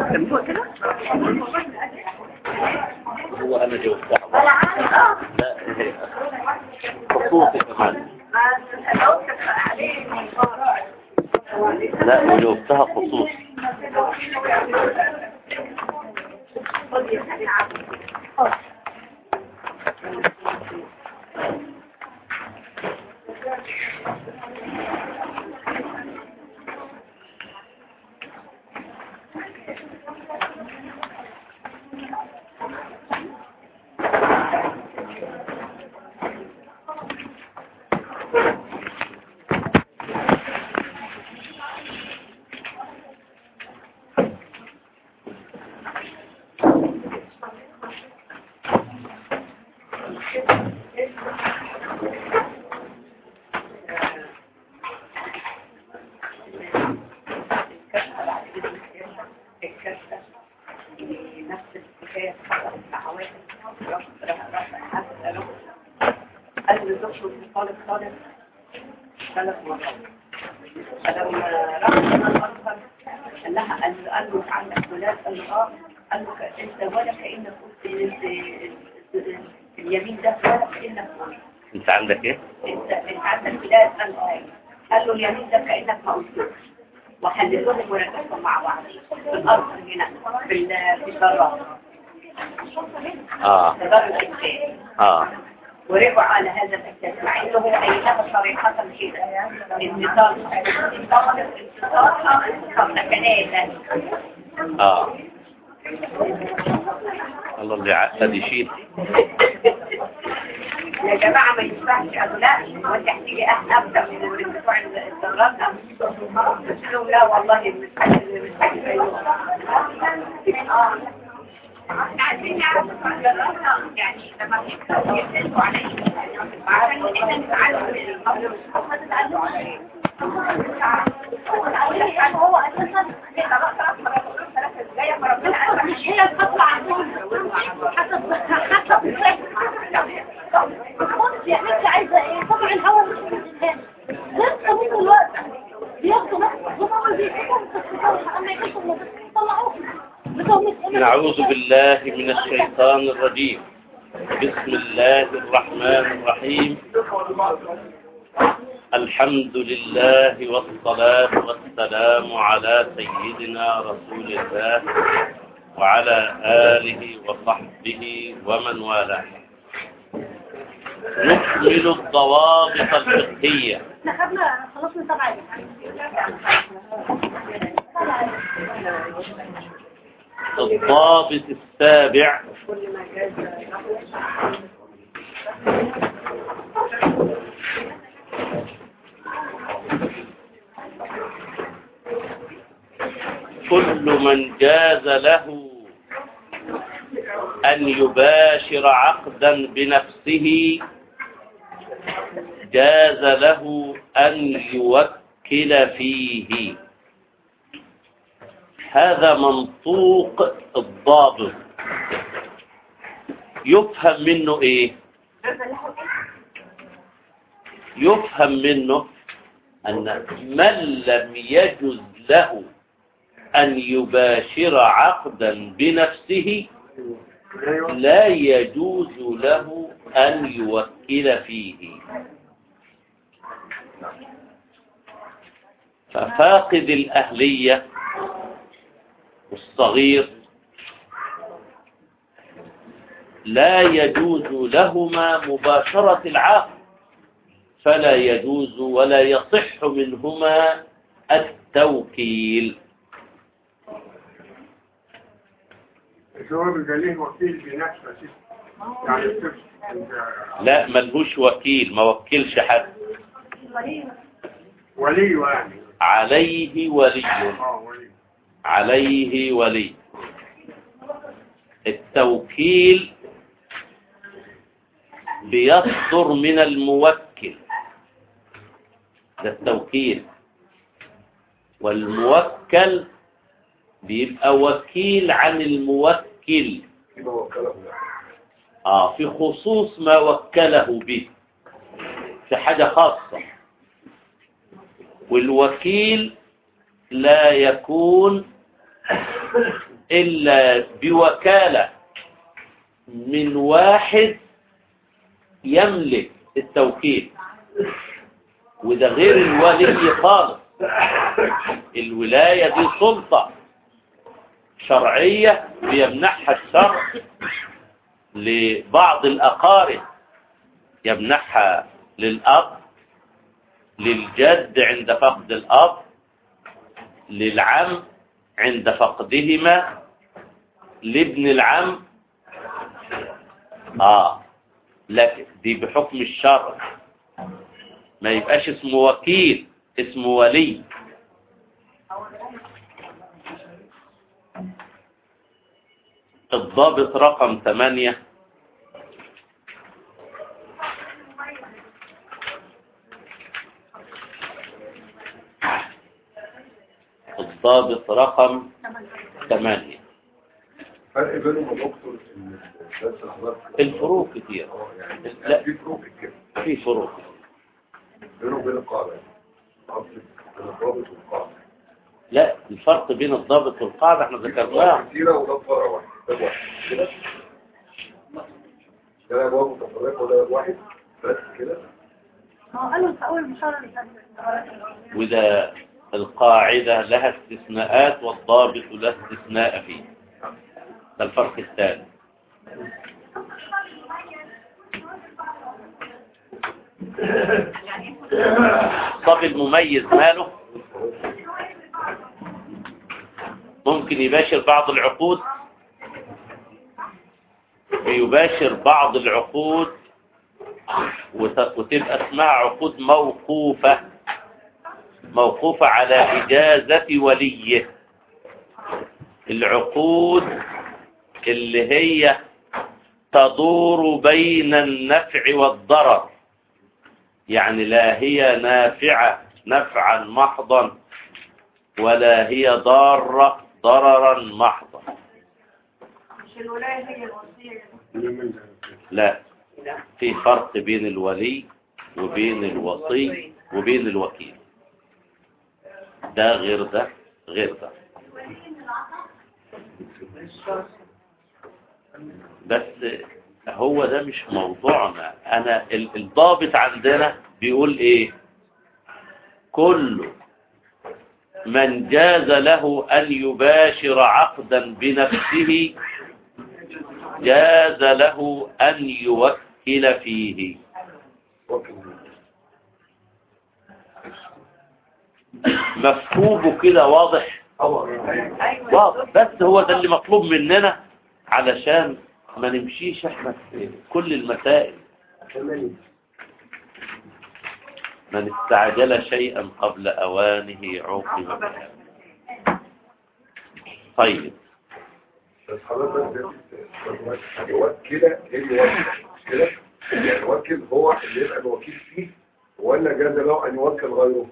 سموها كده هو انا جاوبتها لا هي خصوصي كمان لا وجاوبتها خصوصي نفس الحكايه الدعوات قال له دكتور طالب طالب ثلاث مرات فلما راح الأكبر قال لها قال له قال له انت عندك ولاد قال له اه قال له ك- انت ولا كانك قلت ال- ال- اليمين ده ولا كانك قلت انت عندك ايه انت انت عندك ولاد قال له ايوه قال له اليمين ده كانك ما قلتوش وحللوهم وركبهم مع بعض في الارض هنا في ال- في الدراسه اه في دار الاجساد اه ورجعوا على هذا الاساس مع انه هو قايلها صريحه كده انتصار انتصار انتصار انتصار ثلاثه اه الله اللي عقد يشيل يا جماعه ما ينفعش قالوا لا هو انت هتيجي أه- ابدا من بتوع الدراسه قلت لهم لا والله مش مش اه احنا عايزين نعرف بتوع الدراسه يعني لما بيكتبوا يسالوا على ايه عشان احنا نتعلم من الموضوع هم تتعلموا على ايه هو اساسا مش هي الخطوة عندهم حسب حسب خالص يا بنتي عايزه ايه طبعا الهواء مش مدينها لسه من الوقت بياخدوا نفس هم بيحبوا مستشفى اما يخشوا طلعوه نعوذ بالله من الشيطان الرجيم بسم الله الرحمن الرحيم الحمد لله والصلاة والسلام على سيدنا رسول الله وعلى آله وصحبه ومن والاه نكمل الضوابط الفقهية احنا خدنا خلاص من سبعة الضابط السابع كل من جاز له أن يباشر عقدا بنفسه جاز له أن يوكل فيه هذا منطوق الضابط يفهم منه ايه يفهم منه ان من لم يجز له ان يباشر عقدا بنفسه لا يجوز له ان يوكل فيه ففاقد الاهليه الصغير لا يجوز لهما مباشرة العقد فلا يجوز ولا يصح منهما التوكيل الجواب يبقى ليه وكيل بنفسه يعني الطفل لا ملهوش وكيل ما وكلش حد ولي يعني عليه ولي اه ولي عليه ولي التوكيل بيصدر من الموكل ده التوكيل والموكل بيبقى وكيل عن الموكل اه في خصوص ما وكله به في حاجة خاصة والوكيل لا يكون إلا بوكالة من واحد يملك التوكيل وده غير الولي خالص الولاية دي سلطة شرعية بيمنحها الشرع لبعض الأقارب يمنحها للأب للجد عند فقد الأب للعم عند فقدهما لابن العم آه لكن دي بحكم الشرع ما يبقاش اسمه وكيل اسمه ولي الضابط رقم ثمانية الضابط رقم ثمانية فرق بينهم يا دكتور ان بس حضرتك الفروق كتير اه يعني لا. في فروق كده في فروق بينه وبين القاعده الأصل بين الضابط والقاعده لا الفرق بين الضابط والقاعدة احنا ذكرناه كتيره وده فرع واحد ده واحد كده ده ابواب متفرقه وده واحد بس كده ما هو قالوا في أول مشارة اللي كانت وده القاعدة لها استثناءات والضابط لا استثناء فيه ده الفرق الثاني الصبي المميز ماله ممكن يباشر بعض العقود بيباشر بعض العقود وت- وتبقى اسمها عقود موقوفة موقوفة على إجازة وليه العقود اللي هي تدور بين النفع والضرر يعني لا هي نافعة نفعا محضا ولا هي ضارة ضررا محضا مش الولاية هي الوصية من ده لا في فرق بين الولي وبين الوصي وبين الوكيل ده غير ده غير ده بس هو ده مش موضوعنا انا ال- الضابط عندنا بيقول ايه كل من جاز له ان يباشر عقدا بنفسه جاز له ان يوكل فيه وكل مفهومه كده واضح أيوة واضح بس هو ده اللي مطلوب مننا علشان ما نمشيش احنا في كل المسائل من استعجل شيئا قبل اوانه عوقب به طيب بس حضرتك ده يوكل ايه الوكيل مش كده يعني الوكيل هو اللي يبقى الوكيل فيه ولا جاز له ان يوكل غيره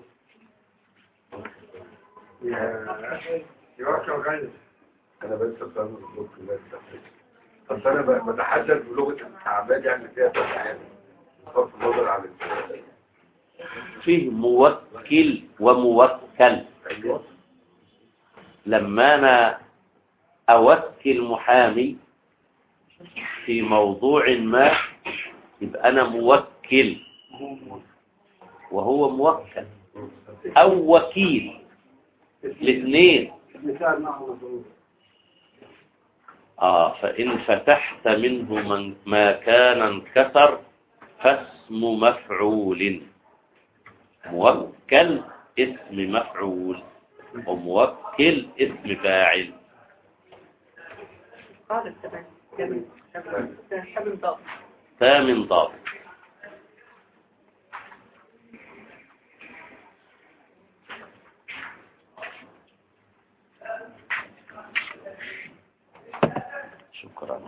يوكل غير انا بس فاهم الدكتور الله يستحمل بس انا ب- بتحدث بلغه الاعمال يعني فيها تفاعل بصرف النظر عن ال- فيه موكل وموكل ايوه لما انا اوكل محامي في موضوع ما يبقى انا موكل وهو موكل او وكيل الاثنين المثال معه مضروب اه فان فتحت منه من ما كان انكسر فاسم مفعول موكل اسم مفعول وموكل اسم فاعل قال تمام جميل تمام تمام ضابط ثامن ضابط شكرا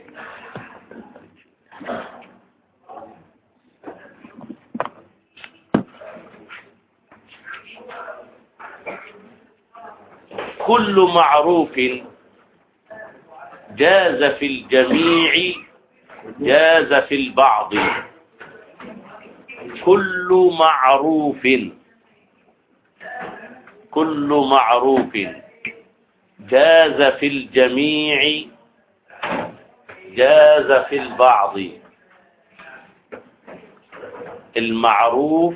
كل معروف جاز في الجميع جاز في البعض كل معروف كل معروف جاز في الجميع جاز في البعض المعروف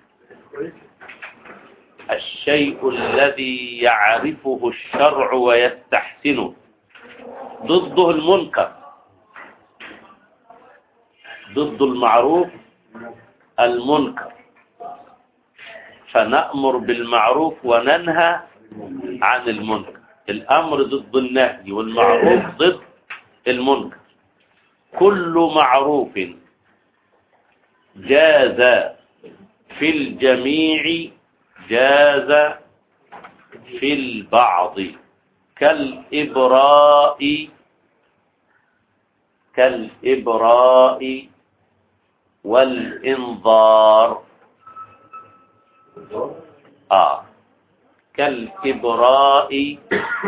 الشيء الذي يعرفه الشرع ويستحسنه ضده المنكر ضد المعروف المنكر فنأمر بالمعروف وننهى عن المنكر الأمر ضد النهي والمعروف ضد المنكر كل معروف جاز في الجميع جاز في البعض كالإبراء كالإبراء والإنظار آه كالإبراء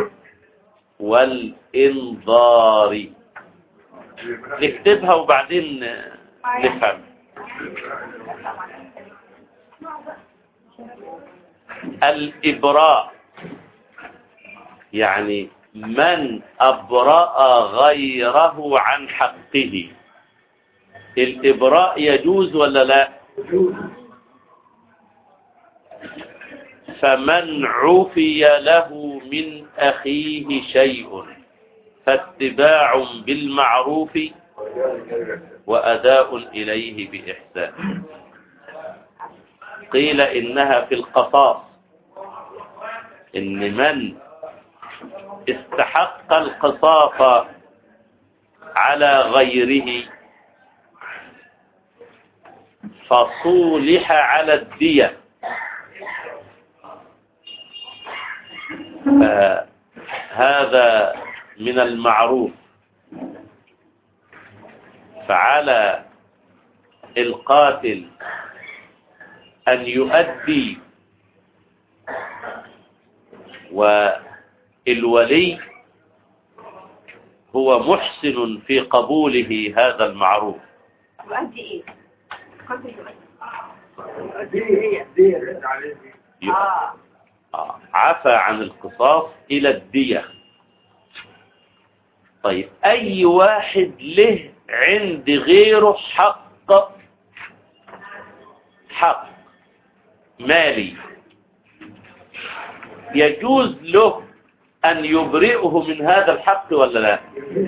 والإنظار نكتبها وبعدين نفهم الإبراء يعني من أبرأ غيره عن حقه الإبراء يجوز ولا لا فمن عفي له من أخيه شيء فاتباع بالمعروف وأداء إليه بإحسان قيل إنها في القصاص إن من استحق القصاص على غيره فصولح على الدية هذا من المعروف فعلى القاتل أن يؤدي والولي هو محسن في قبوله هذا المعروف يؤدي ايه؟ قصدي دي هي دي اللي عليه دي. اه آه، عفى عن القصاص إلى الدية طيب أي واحد له عند غيره حق حق مالي يجوز له أن يبرئه من هذا الحق ولا لا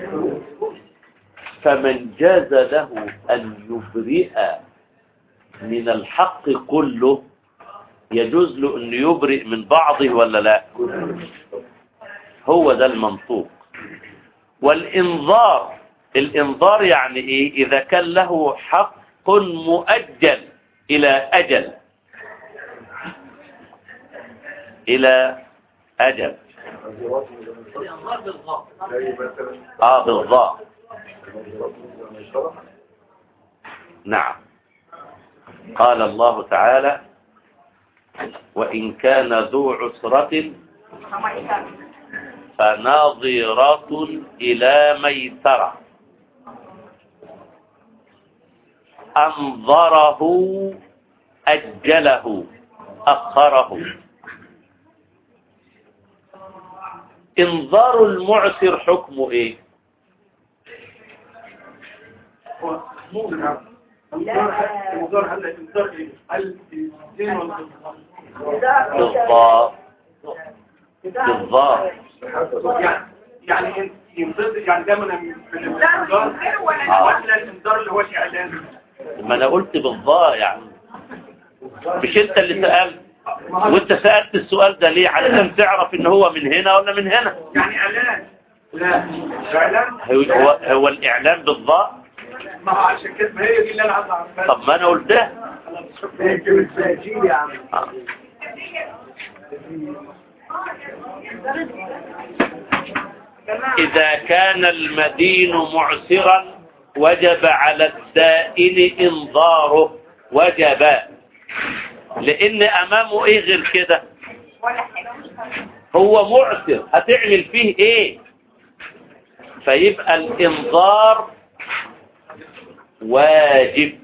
فمن جاز له أن يبرئ من الحق كله يجوز له أن يبرئ من بعضه ولا لا هو ده المنطوق والإنظار الإنظار يعني إيه إذا كان له حق مؤجل إلى أجل إلى أجل زي مثلا آه بالضاء نعم قال الله تعالى وإن كان ذو عسرة فناظرة إلى ميسرة أنظره أجله أخره انظار المعسر حكمه ايه الموضوع هل الانذار ايه؟ هل الدين ولا بالضاء بالضاء يعني يعني ينضد يعني ده من من الانذار ولا الانذار اللي هو الاعلان ما انا قلت بالضاء يعني مش انت اللي سألت وانت سألت السؤال ده ليه علشان تعرف ان هو من هنا ولا من هنا يعني اعلان لا اعلان هو, هو, هو الاعلان بالضاء ما هو عشان كده ما هي دي اللي انا عايز اعرفها طب ما انا قلتها يا عم آه. إذا كان المدين معسرا وجب على الدائن إنظاره وجب لأن أمامه إيه غير كده هو معسر هتعمل فيه إيه فيبقى الإنظار واجب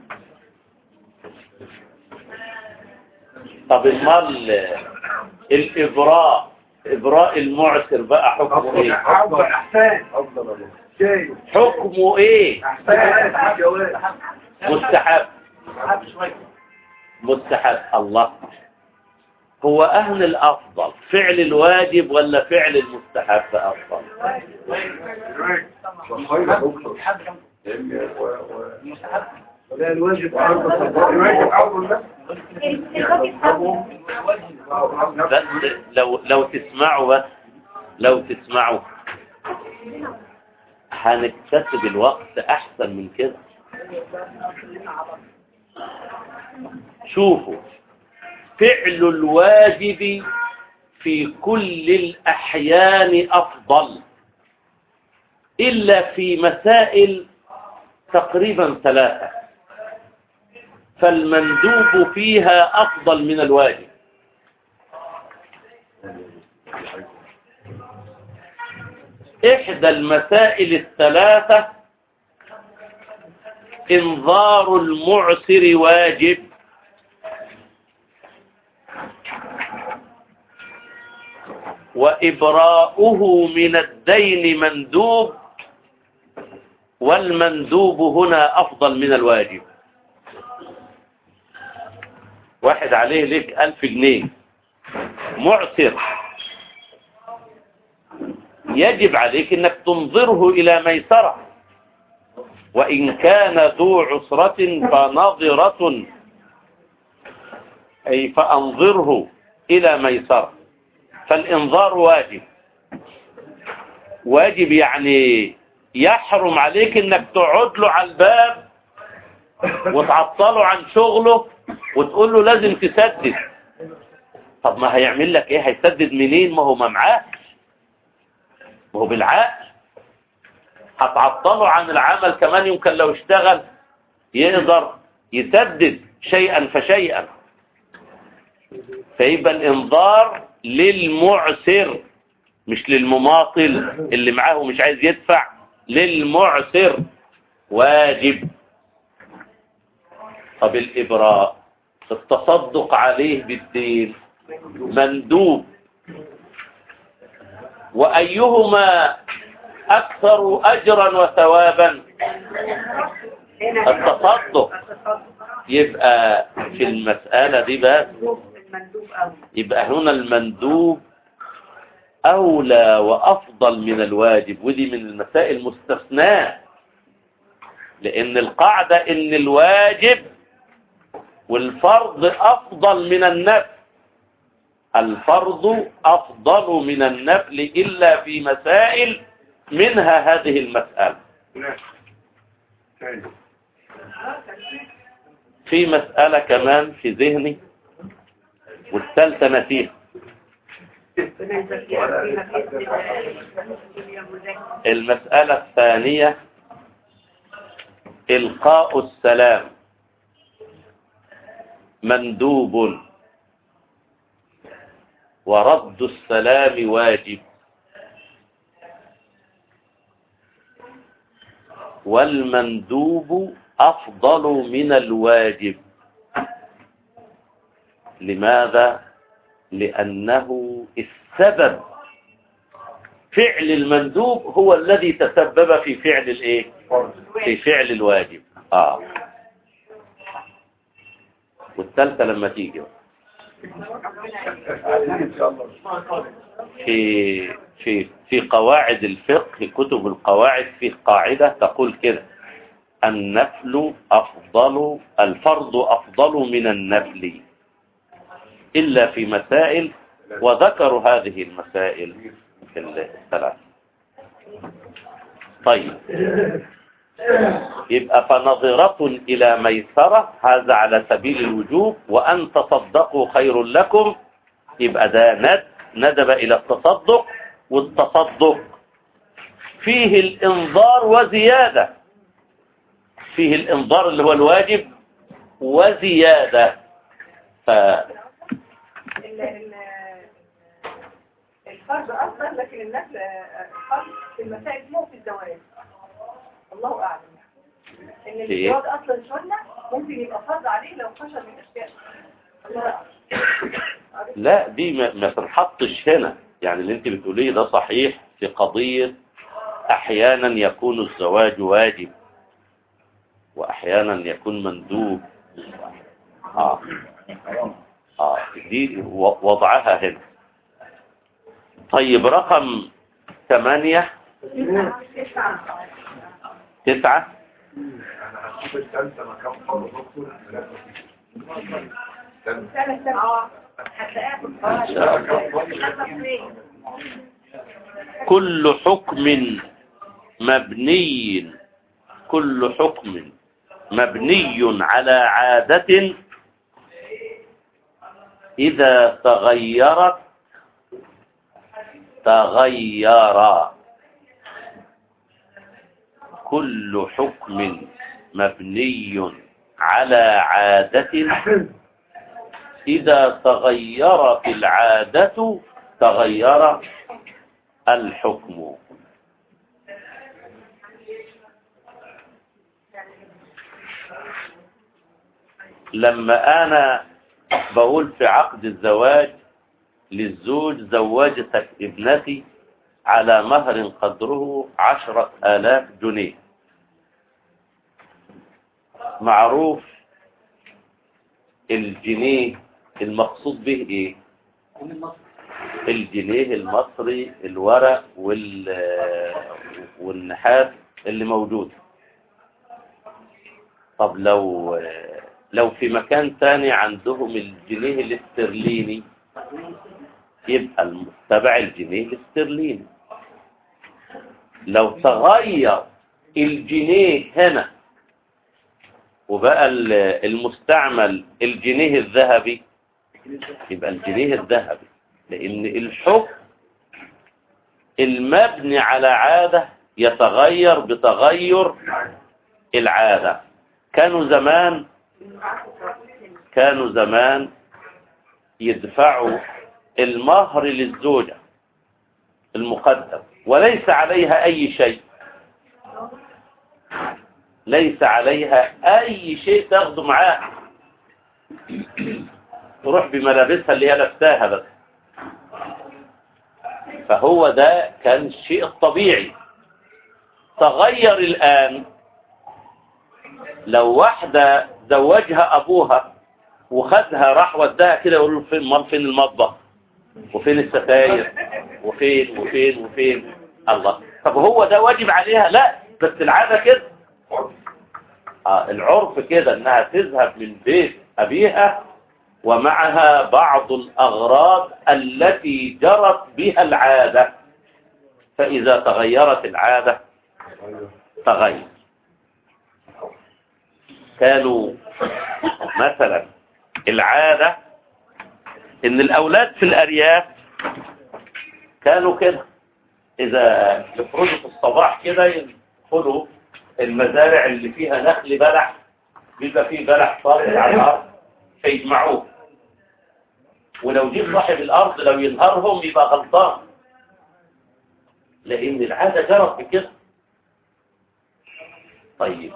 طب امال الإبراء إبراء المعسر بقى حكمه إيه أفضل أحسان افضل أبو. جاي حكمه إيه أحسان جواز مستحب حب شوية مستحب الله هو أهل الأفضل فعل الواجب ولا فعل المستحب أفضل وخير دكتور لأن و- و- لا الواجب الواجب أول لا الواجب حق. بس لو لو تسمعوا بس لو تسمعوا هنكتسب الوقت أحسن من كده شوفوا فعل الواجب في كل الأحيان أفضل إلا في مسائل تقريبا ثلاثة فالمندوب فيها أفضل من الواجب إحدى المسائل الثلاثة إنظار المعسر واجب وإبراؤه من الدين مندوب والمندوب هنا أفضل من الواجب واحد عليه لك ألف جنيه معسر يجب عليك أنك تنظره إلى ميسرة وإن كان ذو عسرة فنظرة أي فأنظره إلى ميسرة فالإنظار واجب واجب يعني يحرم عليك انك تقعد له على الباب وتعطله عن شغله وتقول له لازم تسدد طب ما هيعمل لك ايه هيسدد منين ما هو ما معاش ما هو بالعقل هتعطله عن العمل كمان يمكن لو اشتغل يقدر يسدد شيئا فشيئا فيبقى الانذار للمعسر مش للمماطل اللي معاه مش عايز يدفع للمعسر واجب طب الإبراء التصدق عليه بالدين مندوب وأيهما أكثر أجرا وثوابا التصدق يبقى في المسألة دي بس المندوب أوي يبقى هنا المندوب أولى وأفضل من الواجب ودي من المسائل المستثناة لأن القاعدة إن الواجب والفرض أفضل من النفل الفرض أفضل من النفل إلا في مسائل منها هذه المسألة في مسألة كمان في ذهني والثالثة نسيها المسألة الثانية إلقاء السلام مندوب ورد السلام واجب والمندوب أفضل من الواجب لماذا؟ لأنه السبب فعل المندوب هو الذي تسبب في فعل الايه في فعل الواجب اه والثالثه لما تيجي في في في قواعد الفقه كتب القواعد في قاعدة تقول كده النفل أفضل الفرض أفضل من النفل إلا في مسائل وذكروا هذه المسائل في الثلاث طيب يبقى فنظرة إلى ميسرة هذا على سبيل الوجوب وأن تصدقوا خير لكم يبقى ده ند ندب إلى التصدق والتصدق فيه الإنظار وزيادة فيه الإنظار اللي هو الواجب وزيادة ف... ال- ال- الفرض أفضل لكن النفل آه، الفرض في المسائل مو في الزواج الله أعلم إن في إيه؟ الزواج أصلا سنة ممكن يبقى فرض عليه لو خشى من أشياء الله أعلم لا دي ما, ما تنحطش هنا يعني اللي انت بتقوليه ده صحيح في قضية احيانا يكون الزواج واجب واحيانا يكون مندوب اه اه دي و- وضعها هنا طيب رقم ثمانية تسعة انا هشوف الثالثه مكان فاضي دكتور لا كل حكم مبني كل حكم مبني على عادة إذا تغيرت تغير كل حكم مبني على عادة إذا تغيرت العادة تغير الحكم لما أنا بقول في عقد الزواج للزوج زوجتك ابنتي على مهر قدره عشرة آلاف جنيه معروف الجنيه المقصود به ايه الجنيه المصري الورق وال والنحاس اللي موجود طب لو لو في مكان تاني عندهم الجنيه الاسترليني يبقى تبع الجنيه الاسترليني لو تغير الجنيه هنا وبقى ال- المستعمل الجنيه الذهبي يبقى الجنيه الذهبي لأن الحكم المبني على عادة يتغير بتغير العادة كانوا زمان كانوا زمان يدفعوا المهر للزوجة المقدم وليس عليها أي شيء ليس عليها أي شيء تاخده معاها تروح بملابسها اللي هي لابساها بس فهو ده كان الشيء الطبيعي تغير الآن لو واحدة زوجها أبوها وخدها راح وداها كده يقول له فين مال فين المطبخ وفين الستاير وفين وفين وفين الله طب هو ده واجب عليها لا بس العادة كده آه العرف كده انها تذهب من بيت ابيها ومعها بعض الاغراض التي جرت بها العادة فاذا تغيرت العادة تغير كانوا مثلا العادة ان الاولاد في الارياف كانوا كده اذا يخرجوا في الصباح كده يدخلوا المزارع اللي فيها نخل بلح بيبقى فيه بلح طارق على الارض فيجمعوه ولو جه صاحب الارض لو ينهرهم يبقى غلطان لان العاده جرت بكده طيب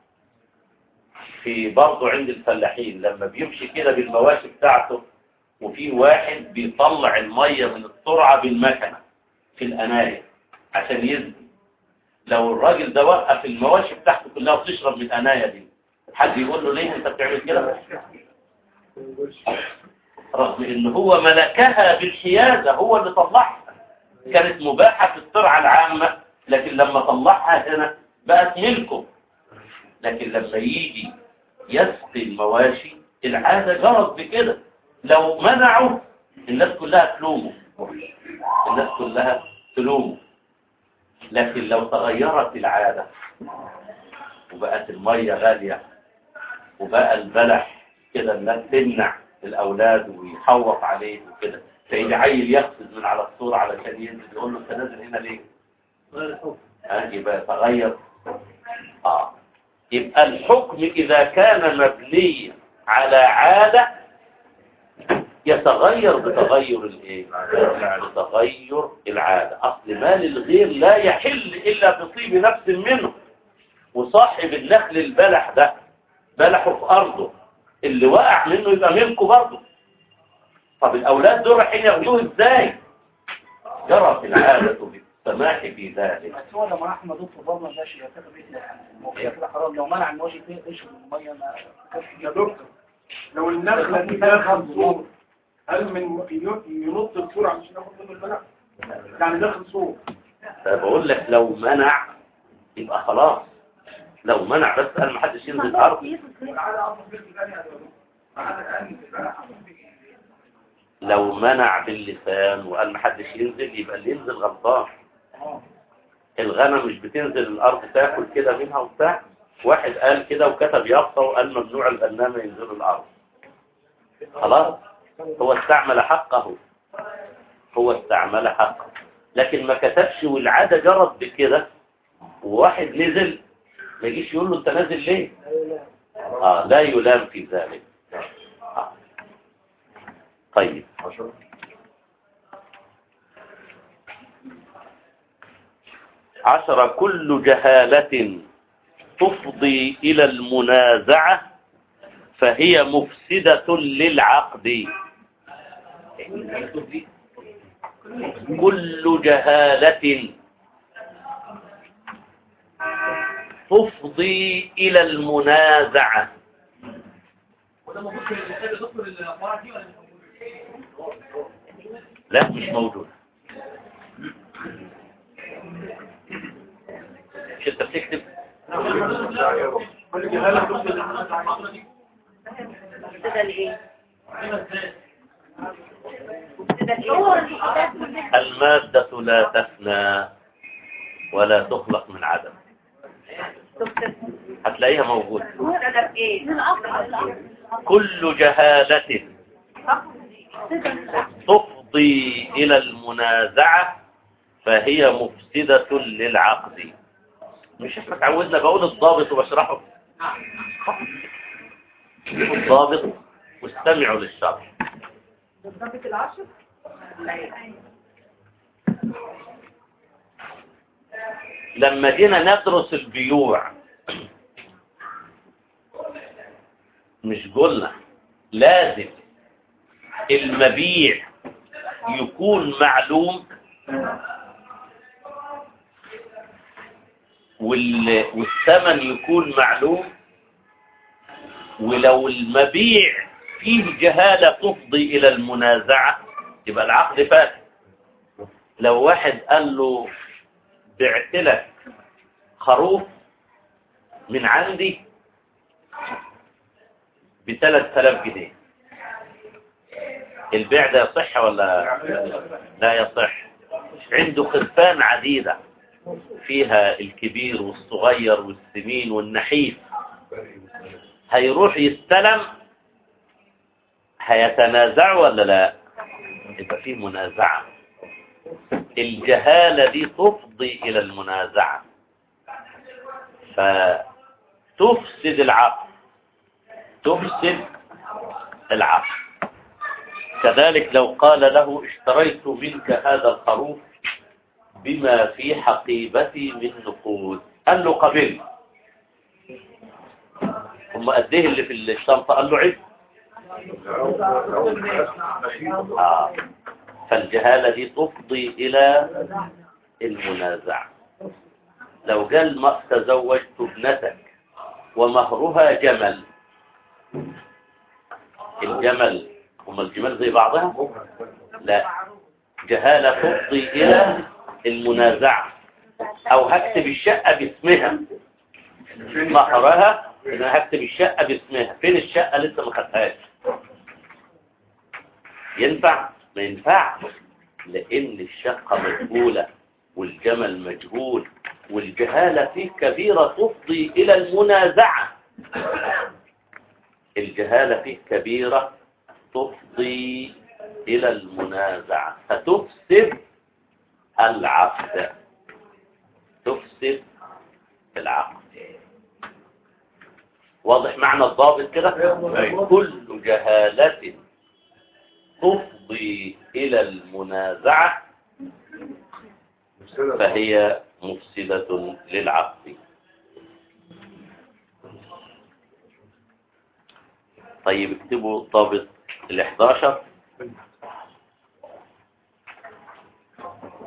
في برضه عند الفلاحين لما بيمشي كده بالمواشي بتاعته وفي واحد بيطلع المية من السرعة بالمكنة في الأناية عشان يزني لو الراجل ده وقف المواشي بتاعته كلها وتشرب من الأناية دي حد يقول له ليه انت بتعمل كده رغم ان هو ملكها بالحيازة هو اللي طلعها كانت مباحة في السرعة العامة لكن لما طلعها هنا بقت ملكه لكن لما يجي يسقي المواشي العادة جرت بكده لو منعوا الناس كلها تلومه الناس كلها تلومه لكن لو تغيرت العادة وبقت المية غالية وبقى البلح كده الناس تمنع الأولاد ويحوط عليه وكده فيجي عيل يقفز من على الصورة علشان ينزل يقول له انت نازل هنا ليه؟ ها يبقى يتغير اه يبقى الحكم إذا كان مبني على عادة يتغير بتغير الايه بتغير العادة اصل مال الغير لا يحل الا بطيب نفس منه وصاحب النخل البلح ده بلحه في ارضه اللي وقع منه يبقى ملكه برضه طب الاولاد دول رايحين ياخدوه ازاي جرت العادة بالسماح في ذلك بس هو لما احمد دكتور برضه ما جاش يرتكب ايه يعني الموضوع كده حرام لو منع ان هو يشرب الميه ما يا دكتور لو النخلة دي داخل صور هل من ينط الصورة عشان ياخد منه المنع؟ يعني داخل صور فبقول لك لو منع يبقى خلاص لو منع بس قال ما حدش ينزل الارض لو منع باللسان وقال ما حدش ينزل يبقى اللي ينزل غلطان الغنم مش بتنزل الارض تاكل كده منها وبتاع واحد قال كده وكتب يافطه وقال ممنوع الغنامه ينزلوا الارض خلاص هو استعمل حقه هو استعمل حقه لكن ما كتبش والعاده جرت بكده وواحد نزل ما يجيش يقول له انت نازل ليه اه لا يلام في ذلك آه. طيب عشرة عشر كل جهالة تفضي إلى المنازعة فهي مفسدة للعقد كل جهالة تفضي إلى المنازعة لا مش موجود مش انت بتكتب مبتدا لايه مبتدا هو لايه الكتاب كله المادة لا تفنى ولا تخلق من عدم هتلاقيها موجودة مبتدا بايه من الأصل الأصل كل جهالة تفضي إلى المنازعة فهي مفسدة للعقد مش احنا اتعودنا بقول الضابط وبشرحه الضابط واستمعوا للشرح بالضبط العشر لا لما جينا ندرس البيوع مش قلنا لازم المبيع يكون معلوم وال- والثمن يكون معلوم ولو المبيع فيه جهالة تفضي إلى المنازعة يبقى العقد فات لو واحد قال له بعت لك خروف من عندي ب 3000 جنيه البيع ده يصح ولا لا يصح عنده خرفان عديدة فيها الكبير والصغير والسمين والنحيف هيروح يستلم هيتنازع ولا لا يبقى في منازعة الجهالة دي تفضي إلى المنازعة فتفسد العقل تفسد العقل كذلك لو قال له اشتريت منك هذا الخروف بما في حقيبتي من نقود قال له قبل هم قد ايه اللي في الشنطة قال له عد آه. فالجهالة دي تفضي إلى المنازعة لو قال ما تزوجت ابنتك ومهرها جمل الجمل هم الجمال زي بعضها لا جهالة تفضي إلى المنازعة أو هكتب الشقة باسمها مهرها إن أنا هكتب الشقة باسمها فين الشقة لسه ما خدتهاش ينفع ما ينفعش لأن الشقة مجهولة والجمل مجهول والجهالة فيه كبيرة تفضي إلى المنازعة الجهالة فيه كبيرة تفضي إلى المنازعة فتفسد العقد تفسد العقد واضح معنى الضابط كده كل جهالة تفضي إلى المنازعة فهي مفسدة للعقد طيب اكتبوا ضابط ال 11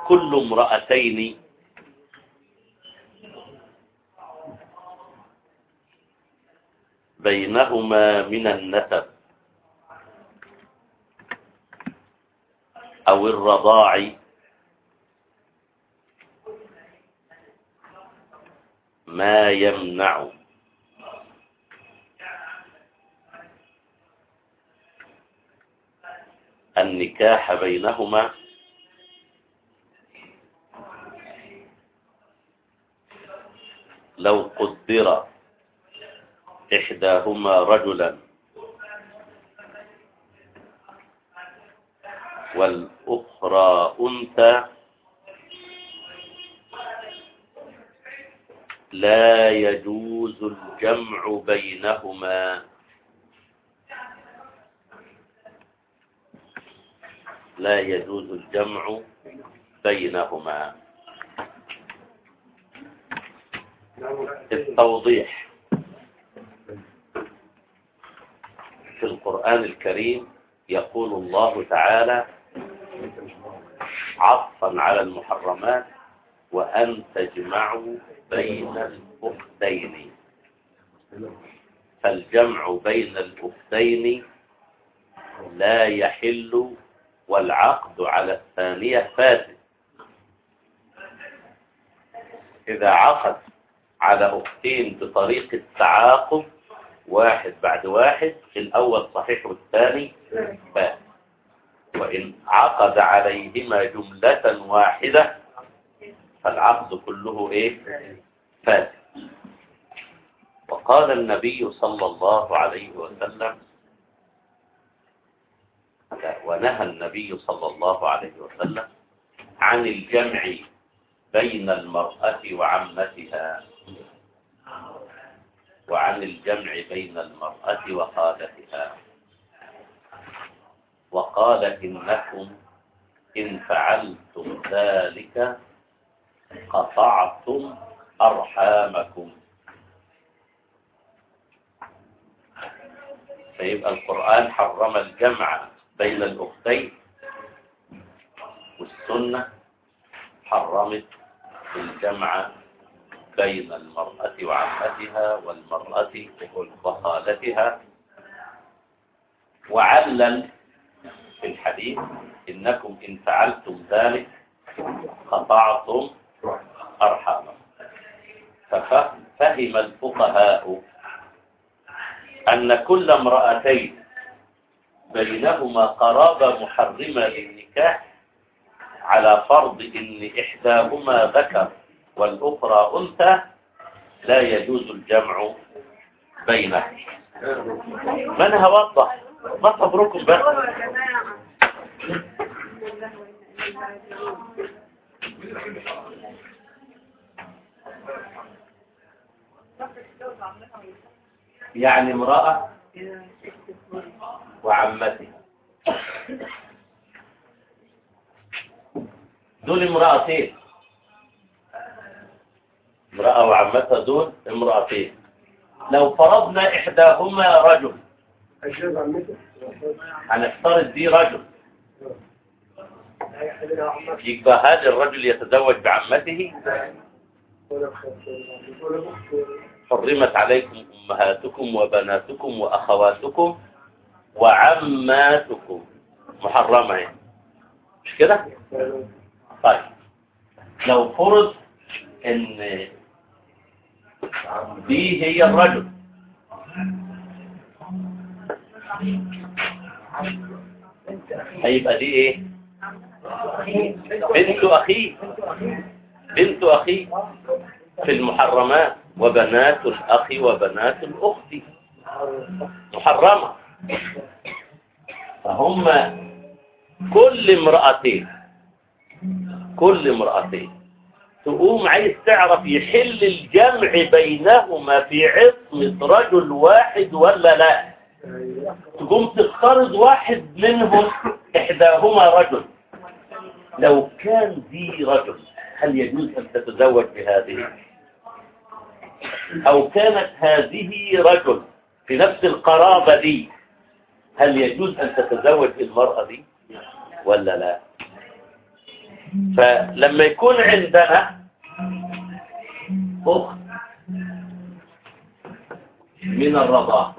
كل امرأتين بينهما من النسب أو الرضاع ما يمنع النكاح بينهما لو قدر إحداهما رجلا والأخرى أنثى لا يجوز الجمع بينهما لا يجوز الجمع بينهما التوضيح في القرآن الكريم يقول الله تعالى عطفا على المحرمات وأن تجمعوا بين الأختين فالجمع بين الأختين لا يحل والعقد على الثانية فاسد إذا عقد على أختين بطريقة التعاقب واحد بعد واحد الأول صحيح والثاني فاسد وإن عقد عليهما جملة واحدة فالعقد كله إيه فاسد وقال النبي صلى الله عليه وسلم ونهى النبي صلى الله عليه وسلم عن الجمع بين المرأة وعمتها وعن الجمع بين المرأة وخالتها وقال إنكم إن فعلتم ذلك قطعتم أرحامكم فيبقى القرآن حرم الجمع بين الأختين والسنة حرمت الجمع بين المرأة وعمتها والمرأة وخالتها وعلل في الحديث إنكم إن فعلتم ذلك قطعتم أرحامكم ففهم الفقهاء أن كل امرأتين بينهما قرابة محرمة للنكاح على فرض إن إحداهما ذكر والأخرى أنثى لا يجوز الجمع بينهم من هوضح ما صبركم بس يعني امرأة وعمتها دول امرأتين امرأة وعمتها دول امرأتين لو فرضنا إحداهما رجل أجاز عمته هنفترض دي رجل يبقى هذا الرجل يتزوج بعمته ولا بخمسة ولا بخت حرمت عليكم أمهاتكم وبناتكم وأخواتكم وعماتكم محرمة يعني مش كده؟ طيب لو فرض ان دي هي الرجل هيبقى دي ايه بنت اخيه بنت اخيه في المحرمات وبنات الاخ وبنات الاخت محرمة فهم كل امرأتين كل امرأتين تقوم عايز تعرف يحل الجمع بينهما في عصمة رجل واحد ولا لا تقوم تفترض واحد منهم إحداهما رجل لو كان دي رجل هل يجوز أن تتزوج بهذه أو كانت هذه رجل في نفس القرابة دي هل يجوز أن تتزوج المرأة دي ولا لا فلما يكون عندنا أخت من الرضاعة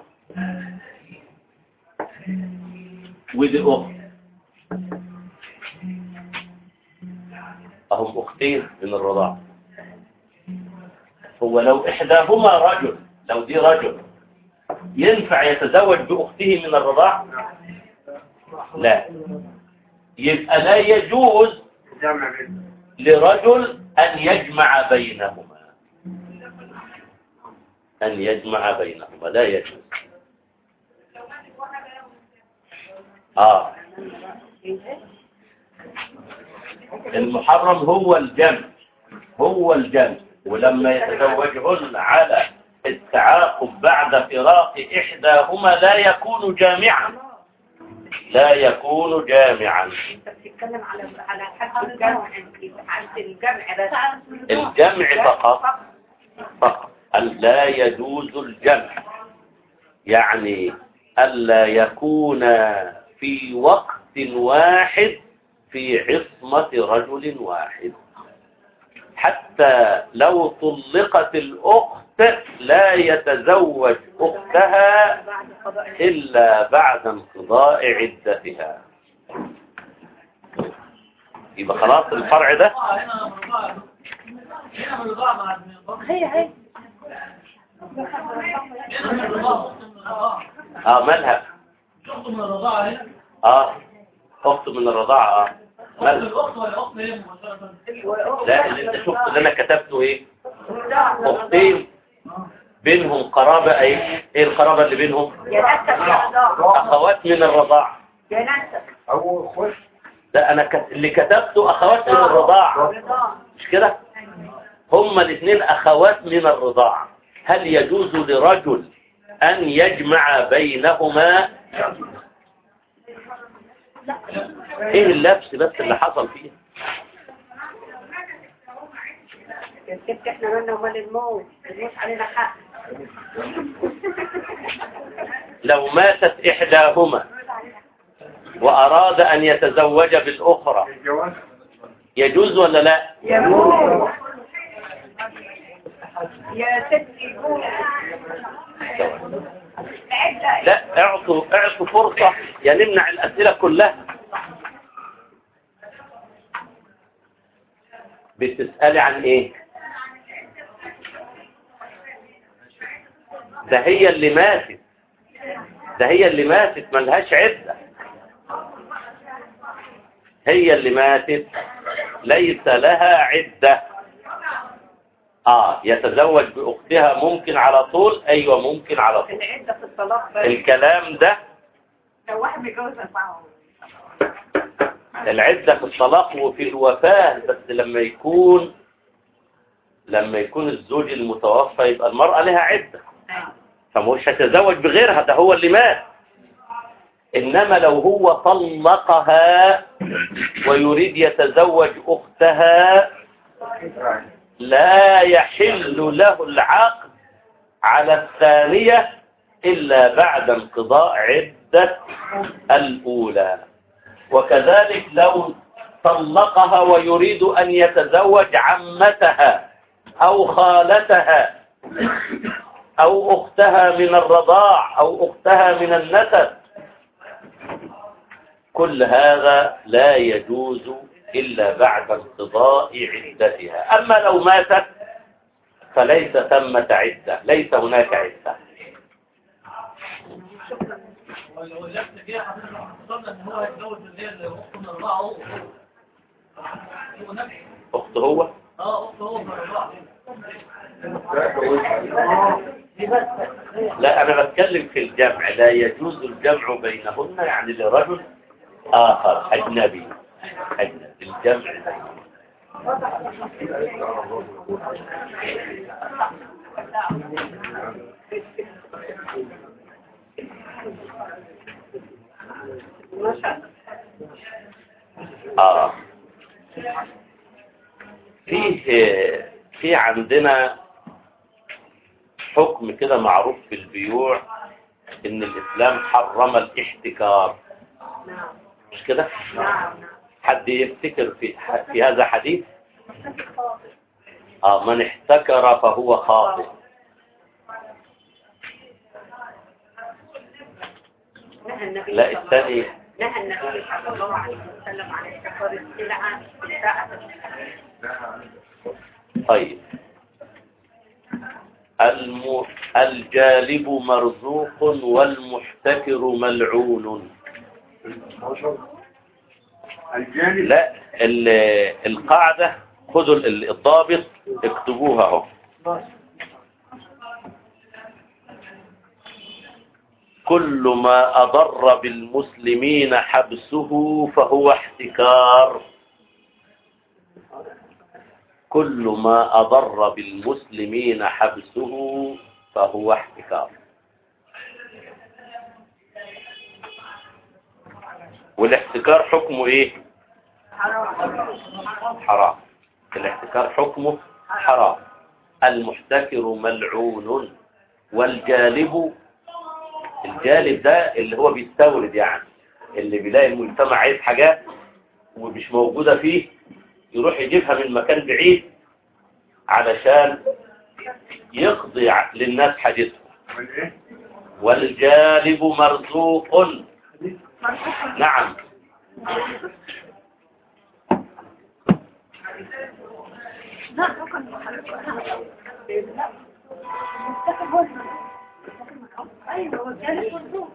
ودي أخت أهم أختين من الرضاعة هو لو إحداهما رجل لو دي رجل ينفع يتزوج بأخته من الرضاعة لا يبقى لا يجوز جمع بين لرجل أن يجمع بينهما أن يجمع بينهما لا يجوز آه المحرم هو الجمع هو الجمع ولما يتزوجهن على التعاقب بعد فراق إحداهما لا يكون جامعا لا يكون جامعا انت بتتكلم على على حد الجمع عند الجمع بس الجمع فقط فقط أن لا يجوز الجمع يعني ألا يكون في وقت واحد في عصمة رجل واحد حتى لو طلقت الأخت لا يتزوج أختها بعد قضاء إلا بعد انقضاء عدتها يبقى خلاص الفرع ده هي هي اه مالها اه اخت من الرضاعة اه مالها لا اللي انت شفت اللي انا كتبته ايه اختين بينهم قرابة ايه ايه القرابة اللي بينهم يا نسك يا رضا اخوات من الرضاعة يا نسك أو أخوات لا انا كت... اللي كتبته اخوات من الرضاعة رضا مش كده هما الاثنين اخوات من الرضاعة هل يجوز لرجل ان يجمع بينهما ايه اللبس بس اللي حصل فيه يا ست احنا مالنا ومال الموت الموت علينا حق لو ماتت احداهما واراد ان يتزوج بالاخرى الجواز يجوز ولا لا يا موت يا ستي موت لا اعطوا اعطوا فرصة يا نمنع الاسئلة كلها بتسألي عن ايه ده هي اللي ماتت ده هي اللي ماتت ملهاش عدة هي اللي ماتت ليس لها عدة اه يتزوج بأختها ممكن على طول ايوه ممكن على طول العدة في الطلاق بس الكلام ده لو واحد متجوز أربعة العدة في الطلاق وفي الوفاة بس لما يكون لما يكون الزوج المتوفى يبقى المرأة لها عدة فمش هتزوج بغيرها ده هو اللي مات إنما لو هو طلقها ويريد يتزوج أختها لا يحل له العقد على الثانية إلا بعد انقضاء عدة الأولى وكذلك لو طلقها ويريد أن يتزوج عمتها أو خالتها أو أختها من الرضاع أو أختها من النسب كل هذا لا يجوز إلا بعد انقضاء عدتها أما لو ماتت فليس ثمة عدة ليس هناك عدة واللفت كده حضرتك اختصرنا ان هو يتجوز اللي هي الاخت من الرضاعه هو هو نفسه أخت هو اه اخت هو من الرضاعه لا أنا بتكلم في الجمع لا يجوز الجمع بينهن يعني لرجل آخر أجنبي أجنبي الجمع بينهن. ما شاء الله آه فيه في عندنا حكم كده معروف في البيوع إن الإسلام حرم الاحتكار نعم مش كده؟ نعم نعم حد يفتكر في في هذا حديث اه من احتكر فهو خاطئ نهى النبي لا صلى الله- الثاني نهى النبي صلى الله عليه وسلم عن احتكار السلعة في ساعة طيب الم... الجالب مرزوق والمحتكر ملعون الجانب لا ال... القاعدة خذوا ال- الضابط اكتبوها اهو كل ما أضر بالمسلمين حبسه فهو احتكار كل ما أضر بالمسلمين حبسه فهو احتكار والاحتكار حكمه ايه حرام الاحتكار حكمه حرام المحتكر ملعون والجالب الجالب ده اللي هو بيستورد يعني اللي بيلاقي المجتمع عايز حاجات ومش موجودة فيه يروح يجيبها من مكان بعيد علشان يقضي ع- للناس حاجتهم من ايه؟ والجالب مرزوق نعم لا رقم لا مستقبل هو ايوه هو جالس مرزوق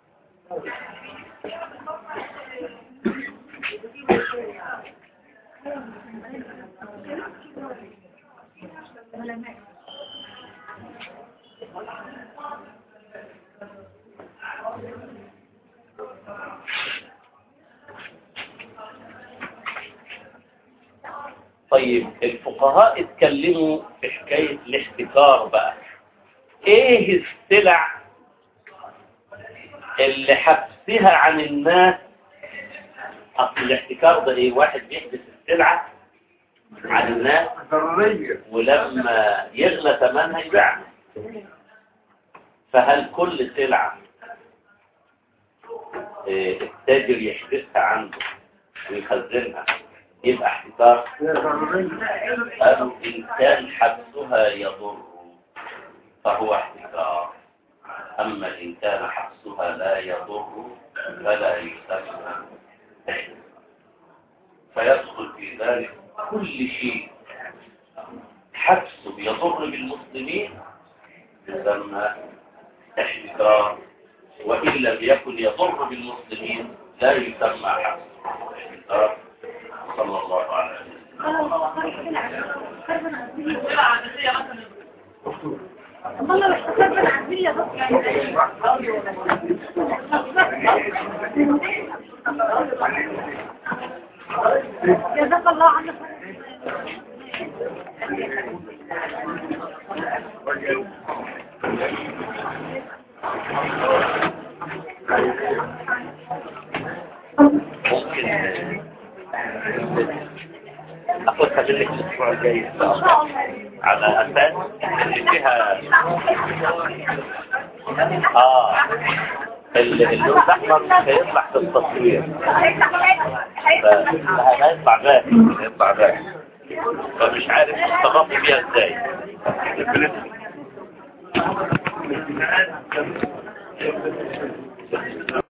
طيب الفقهاء اتكلموا في حكاية الاحتكار بقى ايه السلع اللي حبسها عن الناس اصل الاحتكار ده ايه واحد بيحبس السلعة عن الناس ضرورية ولما يغلى ثمنها يبيعها فهل كل سلعة إيه، التاجر يحبسها عنده ويخزنها يبقى احتكار هي ضرورية أم إن كان حبسها يضر فهو احتكار أما إن كان حبسها لا يضر فلا يسمى احتكار فيدخل في ذلك كل شيء حبسه يضر بالمسلمين يسمى احتكار وإن لم يكن يضر بالمسلمين لا يسمى حبسه احتكار صلى الله عليه وسلم والله مش حساب العزية بس جزاك الله عنك ممكن أخذها منك الأسبوع الجاي إن شاء الله على أساس اللي فيها آه ال- اللون الأحمر مش هيطلع في التصوير فهيطلع باهي هيطلع باهي فمش عارف تتصرفي فيها ازاي